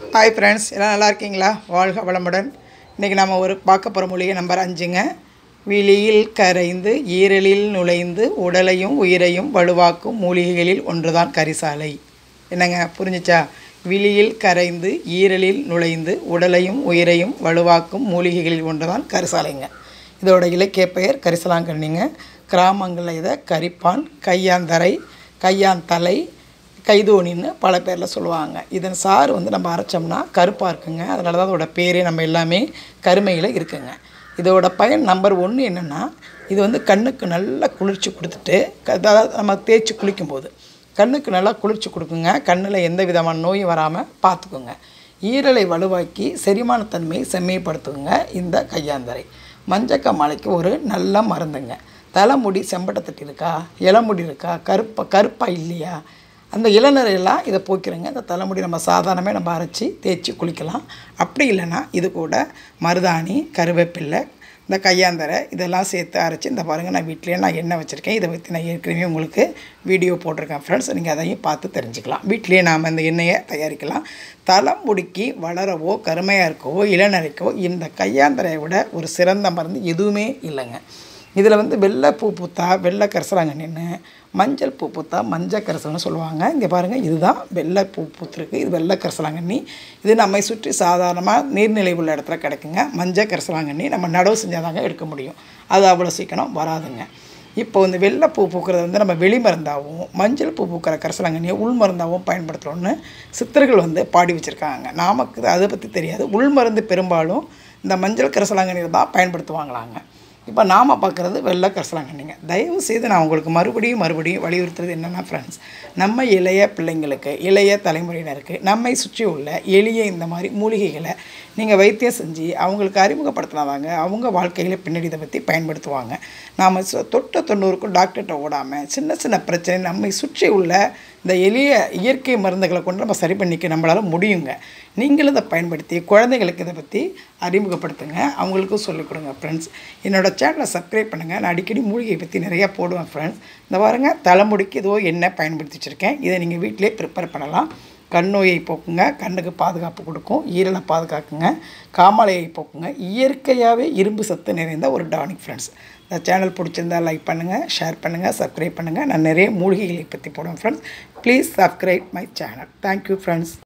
hi friends எல்லாம் நல்லா இருக்கீங்களா வாழ்க வளமுடன் இன்றைக்கி நம்ம ஒரு பார்க்க போகிற மூலிகை நம்பர் அஞ்சுங்க விழியில் கரைந்து ஈரலில் நுழைந்து உடலையும் உயிரையும் வலுவாக்கும் மூலிகைகளில் ஒன்றுதான் கரிசாலை என்னங்க புரிஞ்சுச்சா விழியில் கரைந்து ஈரலில் நுழைந்து உடலையும் உயிரையும் வலுவாக்கும் மூலிகைகளில் ஒன்றுதான் கரிசாலைங்க இதோட இலக்கிய பெயர் கரிசலாங்கண்ணிங்க கிராமங்களில் இதை கரிப்பான் கையாந்தரை கையாந்தலை கைதோனின்னு பல பேரில் சொல்லுவாங்க இதன் சாறு வந்து நம்ம அரைச்சோம்னா கருப்பாக இருக்குங்க அதனால தான் அதோட பேரே நம்ம எல்லாமே கருமையில் இருக்குங்க இதோட பயன் நம்பர் ஒன்று என்னென்னா இது வந்து கண்ணுக்கு நல்ல குளிர்ச்சி கொடுத்துட்டு க- அதாவது நம்ம தேய்ச்சி குளிக்கும்போது கண்ணுக்கு நல்லா குளிர்ச்சி கொடுக்குங்க கண்ணில் எந்த விதமான நோயும் வராமல் பார்த்துக்குங்க ஈரலை வலுவாக்கி செரிமானத்தன்மையை செம்மைப்படுத்துங்க இந்த கையாந்தரை மஞ்சக்காமாலைக்கு ஒரு நல்ல மருந்துங்க தலைமுடி செம்பட்டத்தட்டி இருக்கா இளமுடி இருக்கா கருப்பா கருப்பாக இல்லையா அந்த இளநரையெல்லாம் இதை போக்கிறங்க இந்த தலைமுடி நம்ம சாதாரணமே நம்ம அரைச்சி தேய்ச்சி குளிக்கலாம் அப்படி இல்லைன்னா இது கூட மருதாணி கருவேப்பில்லை இந்த கையாந்தரை இதெல்லாம் சேர்த்து அரைச்சி இந்த பாருங்கள் நான் வீட்டிலேயே நான் எண்ணெய் வச்சுருக்கேன் இதை பற்றி நான் ஏற்கனவே உங்களுக்கு வீடியோ போட்டிருக்கேன் ஃப்ரெண்ட்ஸ் நீங்கள் அதையும் பார்த்து தெரிஞ்சுக்கலாம் வீட்டிலேயே நாம் இந்த எண்ணெயை தயாரிக்கலாம் தலைமுடிக்கு வளரவோ கருமையாக இருக்கவோ இளநரைக்கவோ இந்த கையாந்தரையை விட ஒரு சிறந்த மருந்து எதுவுமே இல்லைங்க இதில் வந்து வெள்ளை பூ பூத்தா வெள்ளை கரிசலாங்கண்ணின்னு மஞ்சள் பூ பூத்தா மஞ்சள் கரிசல்னு சொல்லுவாங்க இங்கே பாருங்கள் இதுதான் வெள்ளை பூ பூத்துருக்கு இது வெள்ளை கரிசலாங்கண்ணி இது நம்மை சுற்றி சாதாரணமாக நீர்நிலை உள்ள இடத்துல கிடைக்குங்க மஞ்சள் கரிசலாங்கண்ணி நம்ம நடவு செஞ்சால் தாங்க எடுக்க முடியும் அது அவ்வளோ சீக்கிரம் வராதுங்க இப்போ இந்த வெள்ளை பூ பூக்கிறத வந்து நம்ம வெளி மருந்தாகவும் மஞ்சள் பூ பூக்கிற கரிசலாங்கண்ணியை உள் மருந்தாகவும் பயன்படுத்துகிறோன்னு சித்தர்கள் வந்து பாடி வச்சுருக்காங்க நமக்கு அதை பற்றி தெரியாது உள் மருந்து பெரும்பாலும் இந்த மஞ்சள் கரிசலாங்கண்ணியில் தான் பயன்படுத்துவாங்களாங்க இப்போ நாம் பார்க்குறது வெள்ளை கரிசலாங்கண்ணிங்க தயவு செய்து நான் உங்களுக்கு மறுபடியும் மறுபடியும் வலியுறுத்துறது என்னென்னா ஃப்ரெண்ட்ஸ் நம்ம இளைய பிள்ளைங்களுக்கு இளைய தலைமுறையினருக்கு நம்மை சுற்றி உள்ள எளிய இந்த மாதிரி மூலிகைகளை நீங்கள் வைத்தியம் செஞ்சு அவங்களுக்கு அறிமுகப்படுத்தினாதாங்க அவங்க வாழ்க்கையில் பின்னாடி இதை பற்றி பயன்படுத்துவாங்க நாம் தொட்ட தொண்ணூறுக்கும் டாக்டர்கிட்ட ஓடாமல் சின்ன சின்ன பிரச்சனை நம்மை சுற்றி உள்ள இந்த எளிய இயற்கை மருந்துகளை கொண்டு நம்ம சரி பண்ணிக்க நம்மளால் முடியுங்க நீங்களும் இதை பயன்படுத்தி குழந்தைங்களுக்கு இதை பற்றி அறிமுகப்படுத்துங்க அவங்களுக்கும் சொல்லிக் கொடுங்க ஃப்ரெண்ட்ஸ் என்னோடய சேனலை சப்ஸ்கிரைப் பண்ணுங்கள் நான் அடிக்கடி மூலிகையை பற்றி நிறையா போடுவேன் ஃப்ரெண்ட்ஸ் இந்த பாருங்க தலைமுடிக்கு ஏதோ எண்ணெய் பயன்படுத்தி வச்சுருக்கேன் இதை நீங்கள் வீட்டிலே ப்ரிப்பேர் பண்ணலாம் கண் நோயை போக்குங்க கண்ணுக்கு பாதுகாப்பு கொடுக்கும் ஈரலை பாதுகாக்குங்க காமாலையை போக்குங்க இயற்கையாகவே இரும்பு சத்து நிறைந்த ஒரு டானிக் ஃப்ரெண்ட்ஸ் இந்த சேனல் பிடிச்சிருந்தா லைக் பண்ணுங்கள் ஷேர் பண்ணுங்கள் சப்ஸ்கிரைப் பண்ணுங்கள் நான் நிறைய மூலிகைகளை பற்றி போடுவேன் friends please subscribe my channel thank you friends